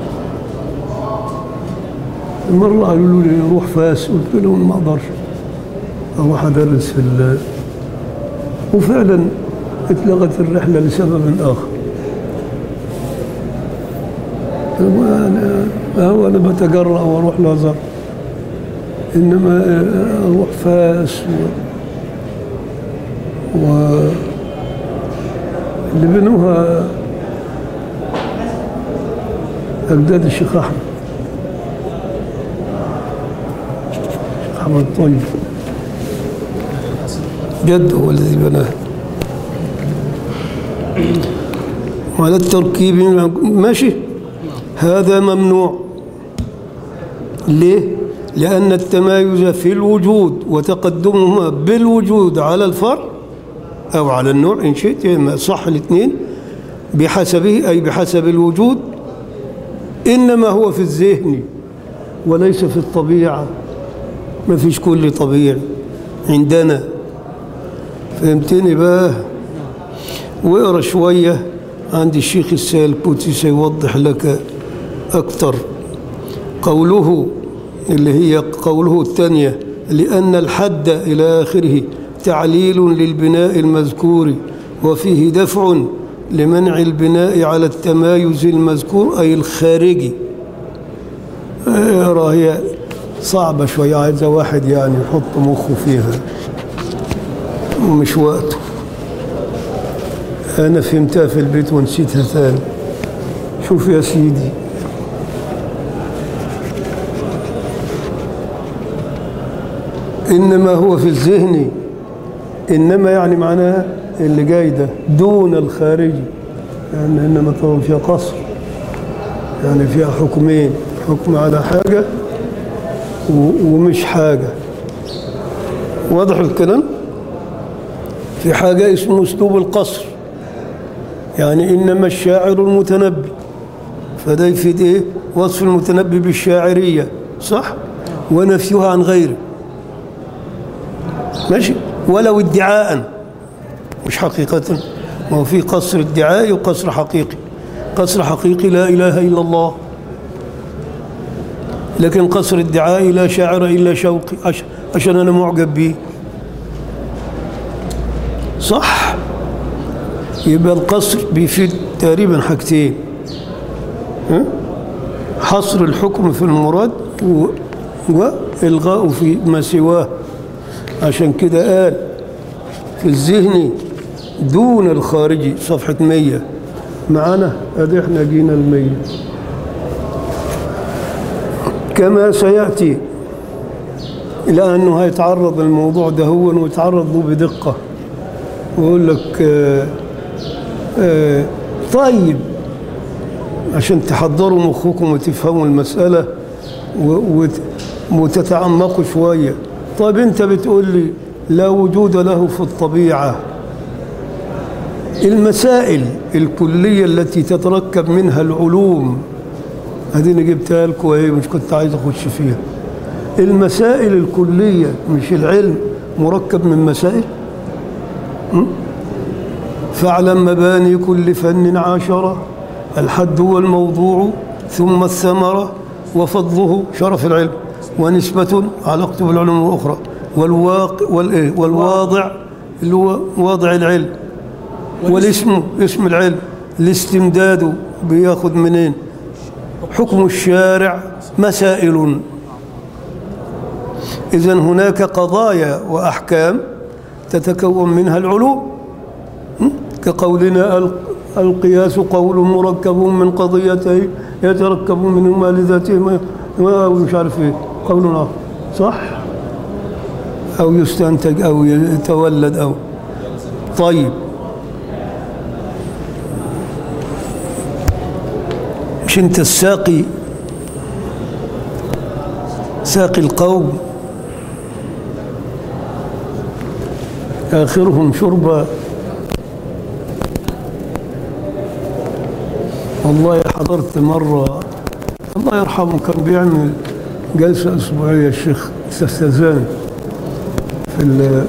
مرة قالوا لي روح فاس قلت لهم ما أقدرش أروح أدرس في ال وفعلا اتلغت الرحلة لسبب آخر وأنا هو أنا بتجرأ وأروح الأزهر إنما أروح فاس و... و اللي بنوها أجداد الشيخ أحمد الشيخ أحمد الطيب جده هو الذي بناها وعلى التركيب ماشي هذا ممنوع ليه؟ لأن التمايز في الوجود وتقدمهما بالوجود على الفرع أو على النوع إن شئت ما صح الاثنين بحسبه أي بحسب الوجود إنما هو في الذهن وليس في الطبيعة ما فيش كل طبيعي عندنا فهمتني بقى واقرا شوية عند الشيخ السالكوتي سيوضح لك أكثر قوله اللي هي قوله الثانية لأن الحد إلى آخره تعليل للبناء المذكور وفيه دفع لمنع البناء على التمايز المذكور أي الخارجي اقرا هي صعبة شوية عايزة واحد يعني يحط مخه فيها ومش وقته أنا فهمتها في البيت ونسيتها ثاني شوف يا سيدي إنما هو في الذهن إنما يعني معناها اللي جاي ده دون الخارجي يعني إنما طبعا فيها قصر يعني فيها حكمين حكم على حاجة و- ومش حاجة واضح الكلام في حاجة اسمه أسلوب القصر يعني إنما الشاعر المتنبي فده يفيد إيه وصف المتنبي بالشاعرية صح ونفيها عن غيره ماشي ولو ادعاء مش حقيقة ما هو في قصر ادعائي وقصر حقيقي قصر حقيقي لا إله إلا الله لكن قصر ادعائي لا شاعر إلا شوقي عش- عشان أنا معجب به صح يبقى القصر بيفيد تقريبا حاجتين ها؟ حصر الحكم في المراد و... وإلغاء في ما سواه عشان كده قال في الذهن دون الخارجي صفحة مية معانا ادي احنا جينا المية كما سيأتي إلى أنه هيتعرض الموضوع ده هو ويتعرض له بدقة ويقول لك آه آه طيب عشان تحضروا مخكم وتفهموا المسألة و- وت- وتتعمقوا شوية طيب أنت بتقول لي لا وجود له في الطبيعة المسائل الكلية التي تتركب منها العلوم هذه جبتها لكم ايه مش كنت عايز اخش فيها المسائل الكلية مش العلم مركب من مسائل م? فاعلم مباني كل فن عاشرة الحد هو الموضوع ثم الثمرة وفضله شرف العلم ونسبة علاقته بالعلوم الأخرى والواقع والإيه والواضع اللي هو واضع العلم والاسم اسم العلم الاستمداد بياخد منين حكم الشارع مسائل إذا هناك قضايا وأحكام تتكون منها العلوم م? كقولنا ال- القياس قول مركب من قضيتين يتركب منهما لذاتهما ومش عارف ايه قول آخر صح أو يستنتج أو يتولد أو طيب مش انت الساقي ساقي القوم آخرهم شربا والله حضرت مرة الله يرحمه كان بيعمل جلسة أسبوعية الشيخ سستزان في ال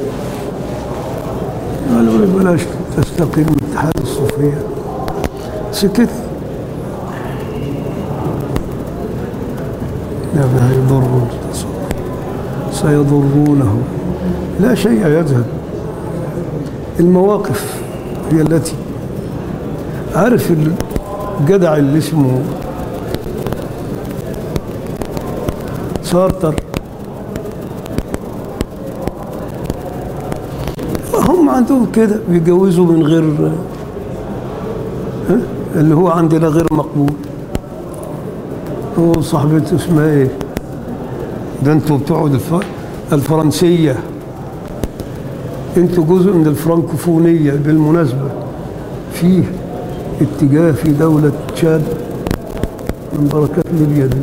قالوا لي بلاش تستقيل من اتحاد الصوفية سكت لا ما يضر سيضرونه لا شيء يذهب المواقف هي التي عارف الجدع اللي اسمه سارتر هم عندهم كده بيجوزوا من غير ها؟ اللي هو عندنا غير مقبول هو صاحبته اسمها ايه ده انتوا بتوع الف... الفرنسية انتوا جزء من الفرنكوفونية بالمناسبة فيه اتجاه في دولة تشاد من بركات ليبيا دي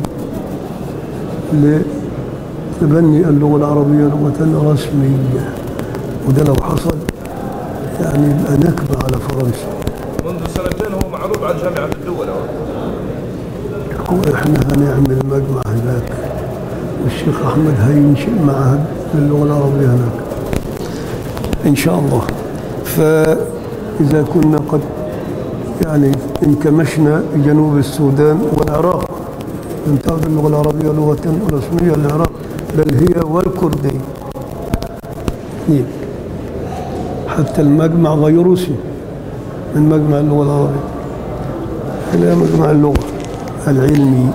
لتبني اللغة العربية لغة رسمية وده لو حصل يعني يبقى نكبة على فرنسا منذ سنتين هو معروض على جامعة الدول أهو. هو احنا هنعمل مجمع هناك والشيخ احمد هينشئ معهد للغه العربيه هناك ان شاء الله فاذا كنا قد يعني انكمشنا جنوب السودان والعراق انتهت اللغه العربيه لغه رسميه للعراق بل هي والكرديه اثنين حتى المجمع غير اسمه من مجمع اللغه العربيه الى مجمع اللغه العلمي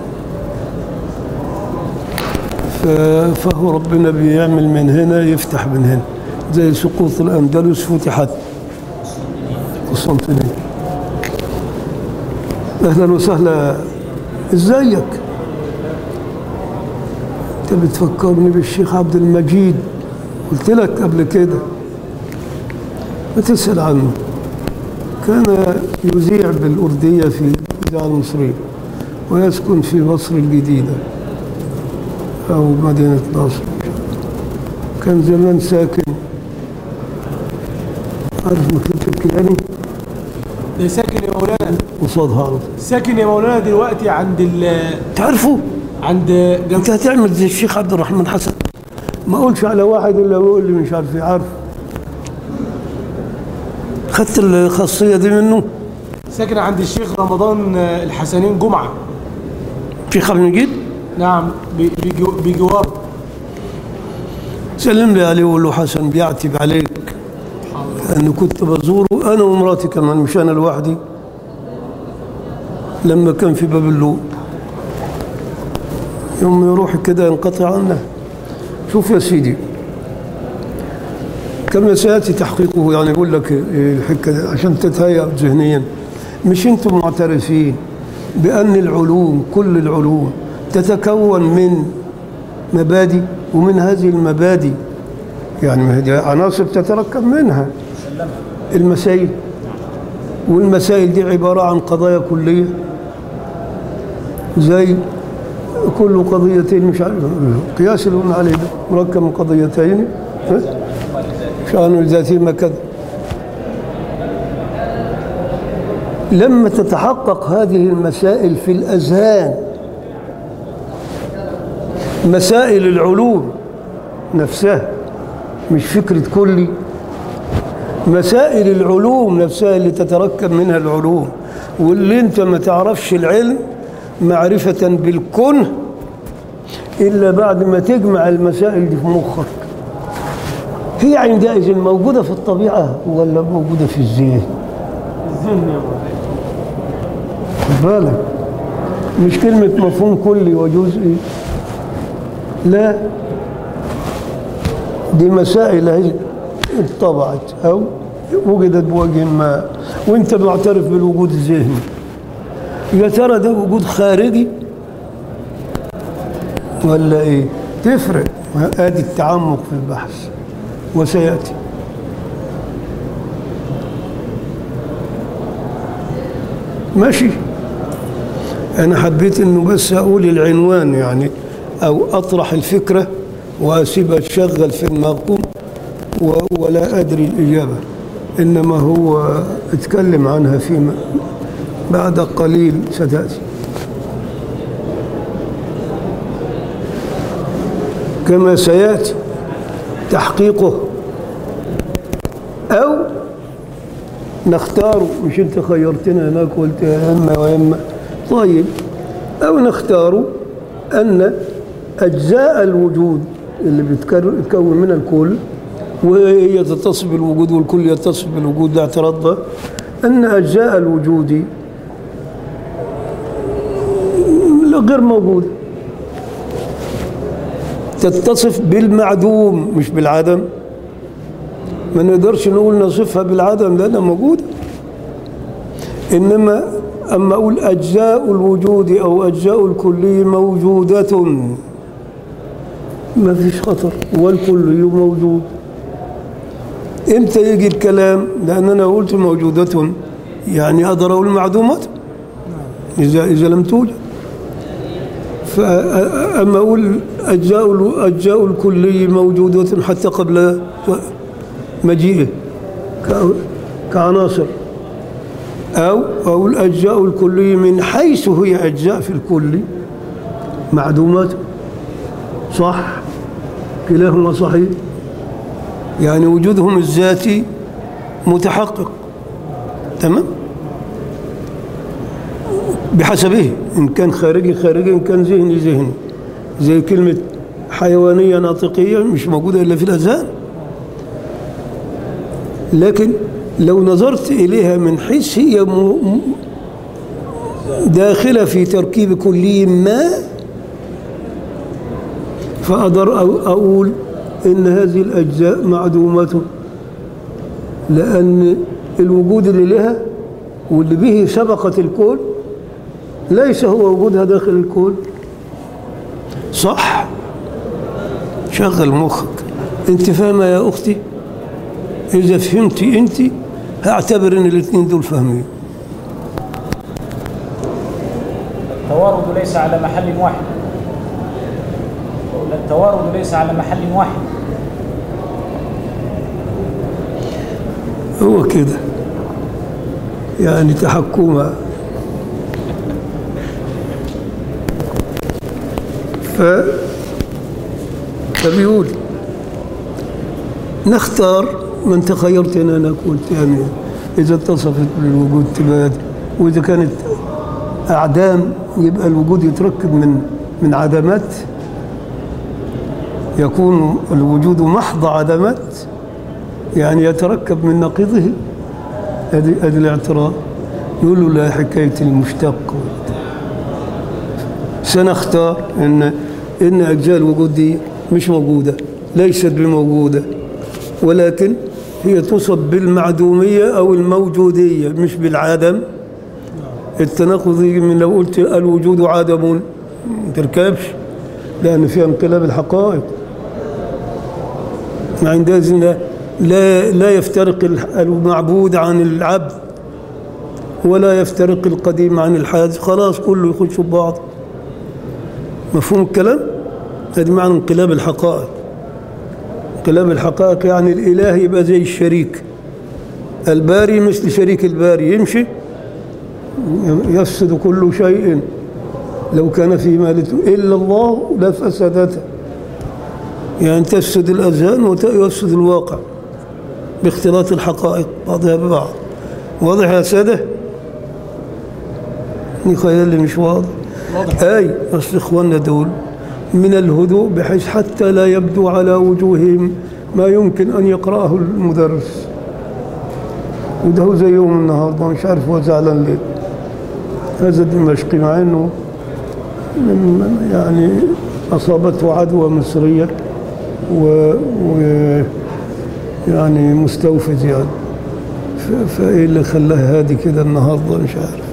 ف- فهو ربنا بيعمل من هنا يفتح من هنا زي سقوط الأندلس فتحت قسطنطينية أهلا وسهلا ازيك انت بتفكرني بالشيخ عبد المجيد قلت لك قبل كده ما تسأل عنه كان يذيع بالأردية في الإذاعة المصرية ويسكن في مصر الجديدة أو مدينة نصر كان زمان ساكن عارف مكتبة الكيلاني ده ساكن يا مولانا قصادها على طول ساكن يا مولانا دلوقتي عند ال تعرفه عند جنب انت هتعمل زي الشيخ عبد الرحمن حسن ما اقولش على واحد الا بيقول لي مش عارف ايه عارف خدت الخاصيه دي منه ساكن عند الشيخ رمضان آه، الحسنين جمعة شيخ عبد المجيد نعم بي- بيجو- بجواره سلم لي عليه وقول له حسن بيعتب عليك لأنه كنت بزوره أنا ومراتي كمان مش أنا لوحدي لما كان في باب اللوق يوم يروح كده ينقطع عنه شوف يا سيدي كما سيأتي تحقيقه يعني يقول لك إيه الحكة دي عشان تتهيأ ذهنيا مش أنتم معترفين بأن العلوم كل العلوم تتكون من مبادئ ومن هذه المبادئ يعني ما هي دي عناصر تتركب منها المسائل والمسائل دي عبارة عن قضايا كلية زي كل قضيتين مش عارف قياس اللي قلنا عليه ده مركب من قضيتين ها؟ شأن ذاتهما كذا لما تتحقق هذه المسائل في الأذهان مسائل العلوم نفسها مش فكرة كلي مسائل العلوم نفسها اللي تتركب منها العلوم واللي انت ما تعرفش العلم معرفة بالكنه إلا بعد ما تجمع المسائل دي في مخك هي عندئذ موجودة في الطبيعة ولا موجودة في الذهن خد بالك مش كلمة مفهوم كلي وجزئي لا دي مسائل هي اتطبعت أو وجدت بوجه ما وانت معترف بالوجود الذهني يا ترى ده وجود خارجي ولا ايه تفرق ادي التعمق في البحث وسياتي ماشي انا حبيت انه بس اقول العنوان يعني او اطرح الفكره واسيبها تشغل في دماغكم و- ولا ادري الاجابه انما هو اتكلم عنها فيما بعد قليل ستاتي كما سياتي تحقيقه او نختار مش انت خيرتنا هناك قلت يا اما واما طيب او نختار ان اجزاء الوجود اللي بتكر- بتكون منها الكل وهي تتصل بالوجود والكل يتصل بالوجود ده اعتراض ده ان اجزاء الوجود غير موجوده تتصف بالمعدوم مش بالعدم ما نقدرش نقول نصفها بالعدم لأنها موجودة إنما أما أقول أجزاء الوجود أو أجزاء الكلي موجودة ما فيش خطر والكلي موجود امتى يجي الكلام لأن أنا قلت موجودة يعني أقدر أقول معدومات إذا إذا لم توجد فأما أقول أجزاء أجزاء الكلي موجودة حتى قبل مجيئه ك- كعناصر أو أو الأجزاء الكلية من حيث هي أجزاء في الكل معدومات صح كلاهما صحيح يعني وجودهم الذاتي متحقق تمام بحسبه إن كان خارجي خارجي إن كان ذهني ذهني زي كلمة حيوانية ناطقية مش موجودة إلا في الأذهان لكن لو نظرت إليها من حيث هي م- م- داخلة في تركيب كلي ما فأقدر أ- أقول إن هذه الأجزاء معدومة لأن الوجود اللي لها واللي به سبقت الكون ليس هو وجودها داخل الكون صح شغل مخك انت فاهمة يا أختي إذا فهمتي أنت هعتبر إن الاثنين دول فاهمين التوارد ليس على محل واحد التوارد ليس على محل واحد هو كده يعني تحكمها ف فبيقول نختار من تخيرت ان انا قلت يعني اذا اتصفت بالوجود تبقى واذا كانت اعدام يبقى الوجود يتركب من من عدمات يكون الوجود محض عدمات يعني يتركب من نقيضه هذه هذه الاعتراض يقول له لا حكايه المشتق سنختار ان ان اجزاء الوجود دي مش موجوده ليست بموجوده ولكن هي تصب بالمعدوميه او الموجوديه مش بالعدم التناقض يجي من لو قلت الوجود عدم ما تركبش لان فيها انقلاب الحقائق عندئذ لا لا لا يفترق الح- المعبود عن العبد ولا يفترق القديم عن الحادث خلاص كله يخش في بعض مفهوم الكلام؟ هذه معنى انقلاب الحقائق انقلاب الحقائق يعني الإله يبقى زي الشريك الباري مثل شريك الباري يمشي يفسد كل شيء لو كان في مالته إلا الله لفسدته يعني تفسد الأذهان ويفسد الواقع باختلاط الحقائق بعضها ببعض واضح يا سادة؟ إني خيالي مش واضح أي أصل إخواننا دول من الهدوء بحيث حتى لا يبدو على وجوههم ما يمكن أن يقرأه المدرس وده هو زي يوم النهارده مش عارف هو زعلان ليه هذا الدمشقي مع انه من يعني اصابته عدوى مصريه و, و يعني مستوفز يعني ف- فايه اللي خلاه هادي كده النهارده مش عارف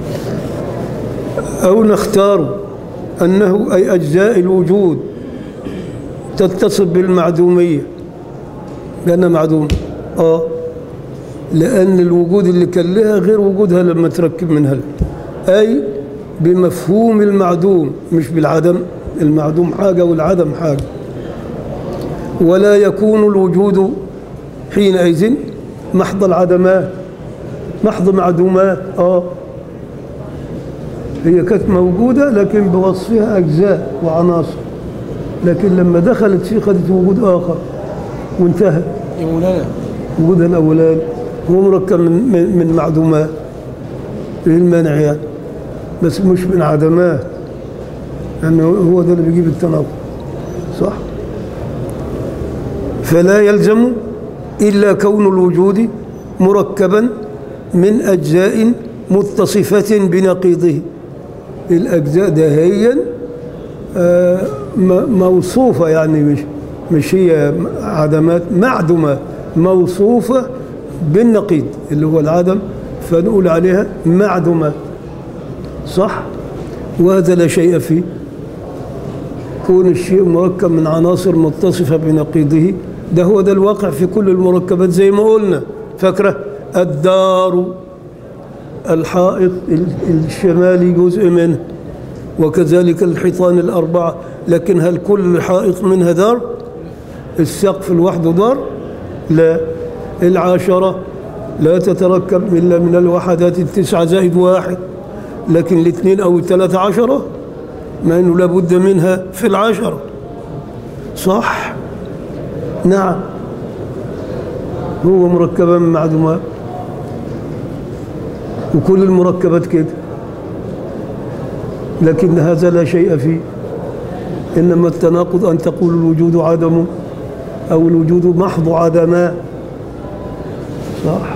او نختار انه اي اجزاء الوجود تتصف بالمعدوميه لانها معدومه اه لأن الوجود اللي كان لها غير وجودها لما تركب منها أي بمفهوم المعدوم مش بالعدم المعدوم حاجة والعدم حاجة ولا يكون الوجود حينئذ محض العدمات محض معدومات آه هي كانت موجودة لكن بوصفها أجزاء وعناصر لكن لما دخلت فيه خدت وجود آخر وانتهى يا مولانا وجودها الأولاني هو مركب من, من, من معدومات ايه المانع يعني بس مش من عدمات لأنه هو ده اللي بيجيب التناقض صح فلا يلزم إلا كون الوجود مركبا من أجزاء متصفة بنقيضه الأجزاء دهيا آه، م- موصوفة يعني مش مش هي عدمات معدومة موصوفة بالنقيض اللي هو العدم فنقول عليها معدومات صح وهذا لا شيء فيه كون الشيء مركب من عناصر متصفة بنقيضه ده هو ده الواقع في كل المركبات زي ما قلنا فاكرة الدار الحائط ال- الشمالي جزء منه وكذلك الحيطان الأربعة لكن هل كل حائط منها دار السقف لوحده دار لا العاشرة لا تتركب إلا من الوحدات التسعة زائد واحد لكن الاثنين أو الثلاثة عشرة ما أنه لابد منها في العشرة صح نعم هو مركبا من معدومات وكل المركبات كده لكن هذا لا شيء فيه إنما التناقض أن تقول الوجود عدم أو الوجود محض عدما صح